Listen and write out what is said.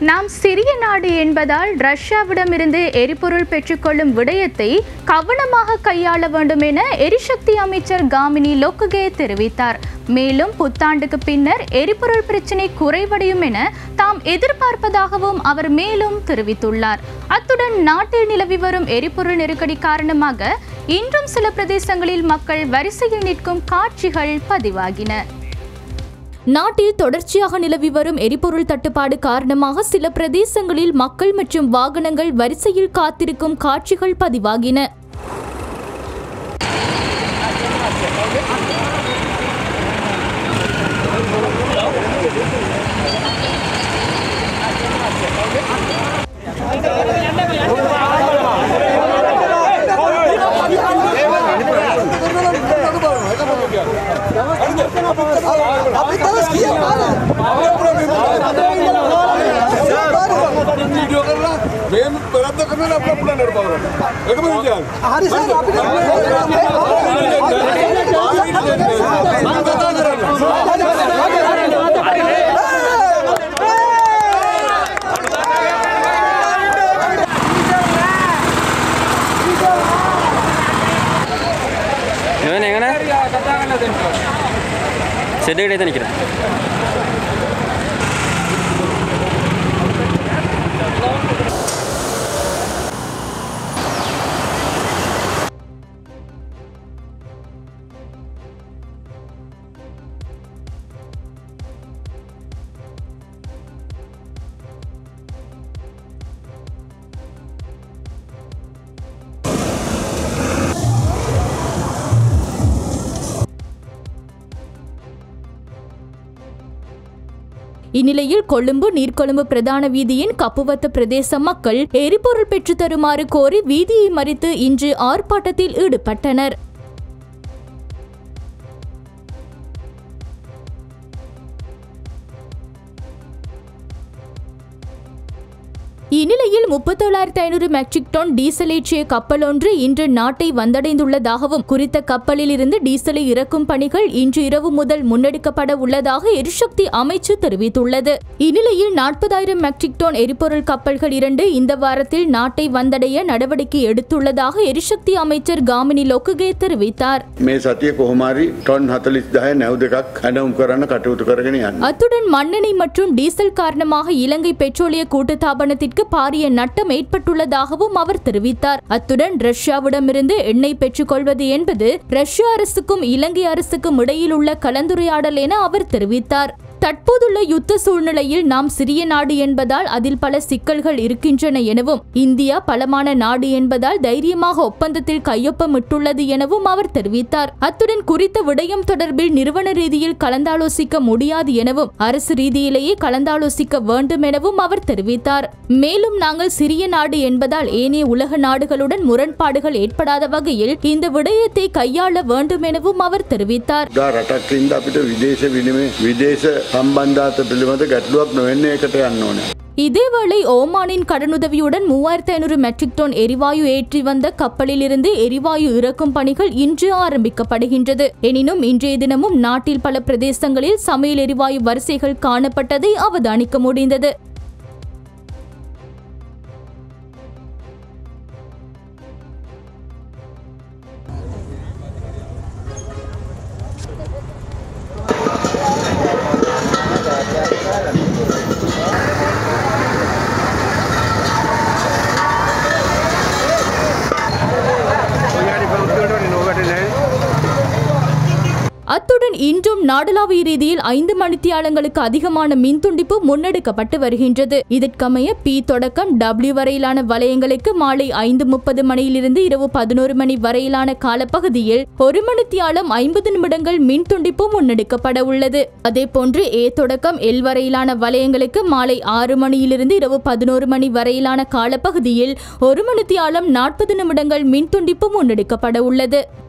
நாம் சிறிய நாடு என்பதால் ரஷ்யாவிடமிருந்து எரிபொருள் பெற்றுக்கொள்ளும் விடயத்தை கவனமாக கையாள வேண்டும் என எரிசக்தி அமைச்சர் காமினி லோக்ககே தெரிவித்தார் மேலும் புத்தாண்டுக்கு பின்னர் எரிபொருள் பிரச்சினை குறைவடையும் என தாம் எதிர்பார்ப்பதாகவும் அவர் மேலும் தெரிவித்துள்ளார் அத்துடன் நாட்டில் நிலவி வரும் எரிபொருள் நெருக்கடி காரணமாக இன்றும் சில பிரதேசங்களில் மக்கள் வரிசையில் நிற்கும் காட்சிகள் பதிவாகின நாட்டில் தொடர்ச்சியாக நிலவி வரும் எரிபொருள் தட்டுப்பாடு காரணமாக சில பிரதேசங்களில் மக்கள் மற்றும் வாகனங்கள் வரிசையில் காத்திருக்கும் காட்சிகள் பதிவாகின व्हिडिओ करला मेन प्रयत्न करणार आपला पुढे नडपावर एकमेव विचार हरी साहेब आपली இவன் எங்கண்ணே செட்டு கிட்டே தான் நிற்கிறேன் இந்நிலையில் கொழும்பு நீர்கொழும்பு பிரதான வீதியின் கப்புவத்த பிரதேச மக்கள் எரிபொருள் பெற்று தருமாறு கோரி வீதியை மறித்து இன்று ஆர்ப்பாட்டத்தில் ஈடுபட்டனர் இந்நிலையில் முப்பத்தேழாயிரத்தி ஐநூறு மெட்ரிக் டன் டீசல் ஏற்றிய கப்பல் ஒன்று இன்று நாட்டை வந்தடைந்துள்ளதாகவும் குறித்த கப்பலில் இருந்து டீசலை இறக்கும் பணிகள் இன்று இரவு முதல் முன்னெடுக்கப்பட உள்ளதாக எரிசக்தி அமைச்சு தெரிவித்துள்ளது இந்நிலையில் நாற்பதாயிரம் மெட்ரிக் டன் எரிபொருள் கப்பல்கள் இரண்டு இந்த வாரத்தில் நாட்டை வந்தடைய நடவடிக்கை எடுத்துள்ளதாக எரிசக்தி அமைச்சர் காமினி லோக்ககே தெரிவித்தார் මේ සතිය කොහොමාරි ටොන් හතලිස් දහ නැව් දෙකක් හැඩවුම් කරන්න කටයුතු කරගෙන යන්න. அத்துடன் மண்ணெண்ணெய் மற்றும் டீசல் காரணமாக இலங்கை பெட்ரோலிய கூட்டுத்தாபனத்திற்கு பாரிய நட்டம் ஏற்பட்டுள்ளதாகவும் அவர் தெரிவித்தார் அத்துடன் ரஷ்யாவிடமிருந்து எண்ணெய் பெற்றுக்கொள்வது என்பது ரஷ்ய அரசுக்கும் இலங்கை அரசுக்கும் இடையில் உள்ள கலந்துரையாடல் என அவர் தெரிவித்தார் தற்போதுள்ள யுத்த சூழ்நிலையில் நாம் சிறிய நாடு என்பதால் அதில் பல சிக்கல்கள் இருக்கின்றன எனவும் இந்தியா பலமான நாடு என்பதால் தைரியமாக ஒப்பந்தத்தில் கையொப்பமிட்டுள்ளது எனவும் அவர் தெரிவித்தார் அத்துடன் குறித்த விடயம் தொடர்பில் நிறுவன ரீதியில் கலந்தாலோசிக்க முடியாது எனவும் அரசு ரீதியிலேயே கலந்தாலோசிக்க வேண்டும் எனவும் அவர் தெரிவித்தார் மேலும் நாங்கள் சிறிய நாடு என்பதால் ஏனைய உலக நாடுகளுடன் முரண்பாடுகள் ஏற்படாத வகையில் இந்த விடயத்தை கையாள வேண்டும் எனவும் அவர் தெரிவித்தார் ගා රටක්කින්ද අපිට විදේශ විනිමේ විදේශ සම්බන්ධාත පිළිබඳ ගැටලුවක් නොවෙන්න එකට යන්න ඕන. இதேவேளை ஓமானின் கடனுதவியுடன் மூவாயிரத்தி ஐநூறு மெட்ரிக் டன் எரிவாயு ஏற்றி வந்த கப்பலில் இருந்து எரிவாயு இறக்கும் பணிகள் இன்று ஆரம்பிக்கப்படுகின்றது எனினும் இன்றைய தினமும் நாட்டில் பல பிரதேசங்களில் சமையல் எரிவாயு வரிசைகள் காணப்பட்டதை அவதானிக்க முடிந்தது அத்துடன் இன்றும் நாடளாவிய ரீதியில் ஐந்து மணித்தியாலங்களுக்கு அதிகமான மின் துண்டிப்பு முன்னெடுக்கப்பட்டு வருகின்றது இதற்கமைய பி தொடக்கம் டபிள்யூ வரையிலான வலயங்களுக்கு மாலை ஐந்து முப்பது மணியிலிருந்து இரவு பதினோரு மணி வரையிலான காலப்பகுதியில் ஒரு மணித்தியாலம் ஐம்பது நிமிடங்கள் மின் துண்டிப்பு முன்னெடுக்கப்பட உள்ளது அதேபோன்று ஏ தொடக்கம் எல் வரையிலான வலயங்களுக்கு மாலை ஆறு மணியிலிருந்து இரவு பதினோரு மணி வரையிலான காலப்பகுதியில் ஒரு மணித்தியாலம் நாற்பது நிமிடங்கள் மின் துண்டிப்பு முன்னெடுக்கப்பட உள்ளது